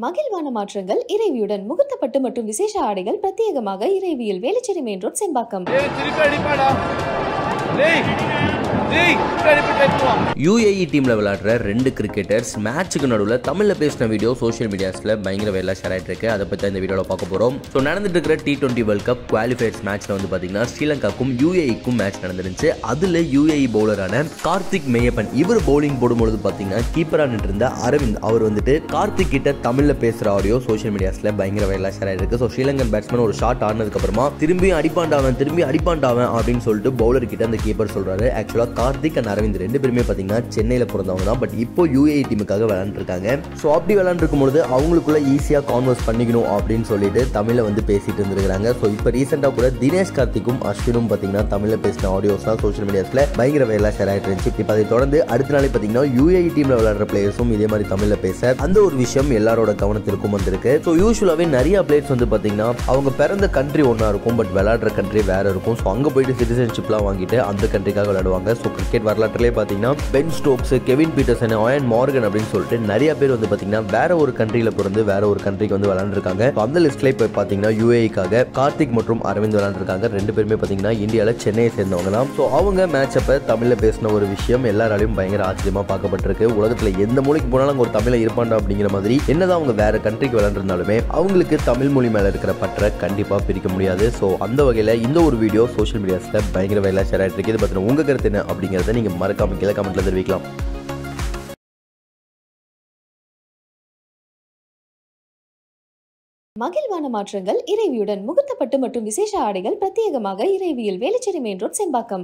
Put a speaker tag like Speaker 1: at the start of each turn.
Speaker 1: மகிழ்வான மாற்றங்கள் இறைவியுடன் முகூர்த்தப்பட்டு மற்றும் விசேஷ ஆடைகள் பிரத்யேகமாக இறைவியில் வேலுச்சேரி மெயின் ரோட் செம்பாக்கம்
Speaker 2: ஏய் திருப்பி அடிப்பாடா டேய் டேய் திருப்பி அடிப்பட்டு எடுத்துவான்
Speaker 3: யூஏஇ டீமில் விளையாடுற ரெண்டு கிரிக்கெட்டர்ஸ் மேட்ச்சுக்கு நடுவில் தமிழில் பேசின வீடியோ சோஷியல் மீடியாஸில் பயங்கர வேலை ஷேர் ஆகிட்டு இருக்கு அதை பற்றி இந்த வீடியோவில் பார்க்க போகிறோம் ஸோ நடந்துட்டு இருக்கிற T twenty world cup qualifiers மேட்ச்சில் வந்து பார்த்தீங்கன்னா ஸ்ரீலங்காக்கும் யூஏஇக்கும் மேட்ச் நடந்துருந்துச்சு அதில் யூஏஇ பவுலரான கார்த்திக் மேயப்பன் இவர் பவுலிங் போடும்பொழுது பார்த்தீங்கன்னா கீப்பராக நின்று இருந்த அரவிந்த் அவர் வந்துட்டு கார்த்திக் கிட்ட தமிழில் பேசுகிற ஆடியோ சோஷியல் மீடியாஸில் பயங்கர வேலை ஷேர் ஆகிருக்கு ஸோ ஸ்ரீலங்கன் பேட்ஸ்மேன் ஒரு ஷாட் ஆனதுக்கப்புறமா திரும்பி அடிப்பாண்டாவன் திரும்பி அடிப்பாண்டாவன் அப்படின்னு சொல்லிட்டு பவுலர் கிட்ட அந்த கீப்பர் சொல்றாரு ஆக்சுவலாக கார்த்திக் அண்ட் அரவிந்த் ரெண்டு பேருமே பார்த்தீங்கன்னா சென்னையில் பிறந்தவங்க தான் பட் இப்போ யூஏஇ டீமுக்காக விளையாண்டுருக்காங்க ஸோ அப்படி விளையாண்டுருக்கும் பொழுது அவங்களுக்குள்ள ஈஸியாக கான்வர்ஸ் பண்ணிக்கணும் அப்படின்னு சொல்லிட்டு தமிழில் வந்து பேசிட்டு இருந்திருக்காங்க ஸோ இப்போ ரீசெண்டாக கூட தினேஷ் கார்த்திக்கும் அஸ்வினும் பார்த்தீங்கன்னா தமிழில் பேசின ஆடியோஸ்லாம் சோஷியல் மீடியாஸில் பயங்கர வேலை ஷேர் ஆகிட்டு இருந்துச்சு இப்போ அதை தொடர்ந்து அடுத்த நாளே பார்த்தீங்கன்னா யூஏஇ டீமில் விளையாடுற பிளேயர்ஸும் இதே மாதிரி தமிழில் பேச அந்த ஒரு விஷயம் எல்லாரோட கவனத்திற்கும் வந்திருக்கு ஸோ யூஸ்வலாகவே நிறைய பிளேயர்ஸ் வந்து பார்த்தீங்கன்னா அவங்க பிறந்த கண்ட்ரி ஒன்றா இருக்கும் பட் விளையாடுற கண்ட்ரி வேற இருக்கும் ஸோ அங்கே போயிட்டு சிட்டிசன்ஷிப்லாம் வாங்கிட்டு அந்த கண்ட்ரிக்காக விளையாடுவாங்க ஸோ கிரிக்கெட் வரலாற்றிலே பார்த்தீங்கன்னா Ben Stokes Kevin Pietersen Eoin Morgan அப்படின்னு சொல்லிட்டு நிறைய பேர் வந்து பார்த்தீங்கன்னா வேற ஒரு கண்ட்ரியில் பிறந்து வேற ஒரு கண்ட்ரிக்கு வந்து விளையாண்டுருக்காங்க So, அந்த லிஸ்ட்ல இப்போ பார்த்தீங்கன்னா யூஏக்காக கார்த்திக் மற்றும் அரவிந்த் விளையாண்டுருக்காங்க ரெண்டு பேருமே பார்த்தீங்கன்னா இந்தியாவில் சென்னையை சேர்ந்தவங்க தான் ஸோ அவங்க மேட்ச் அப்போ தமிழில் பேசின ஒரு விஷயம் எல்லாராலையும் பயங்கர ஆச்சரியமாக பார்க்கப்பட்டிருக்கு உலகத்தில் எந்த மொழிக்கு போனாலும் அங்கே ஒரு தமிழை இருப்பாண்டா அப்படிங்கிற மாதிரி என்னதான் அவங்க வேற கண்ட்ரிக்கு விளையாண்டுருந்தாலுமே அவங்களுக்கு தமிழ் மொழி மேலே இருக்கிற பற்றை கண்டிப்பாக பிரிக்க முடியாது ஸோ அந்த வகையில் இந்த ஒரு வீடியோ சோஷியல் மீடியாஸில் பயங்கர வேலை ஷேர் ஆகிட்டு இருக்கு இது பற்றின உங்கள் கருத்து என்ன அப்படிங்கிறத நீங்கள் மறக்காம கீழே கமெண்ட்ல தெரிவிக்கலாம்
Speaker 1: மகிழ்வான மாற்றங்கள் இறைவியுடன் முகூர்த்தப்பட்டு மற்றும் விசேஷ ஆடைகள் பிரத்யேகமாக இறைவியில் வேலுச்சேரி மெயின் ரோட் செம்பாக்கம்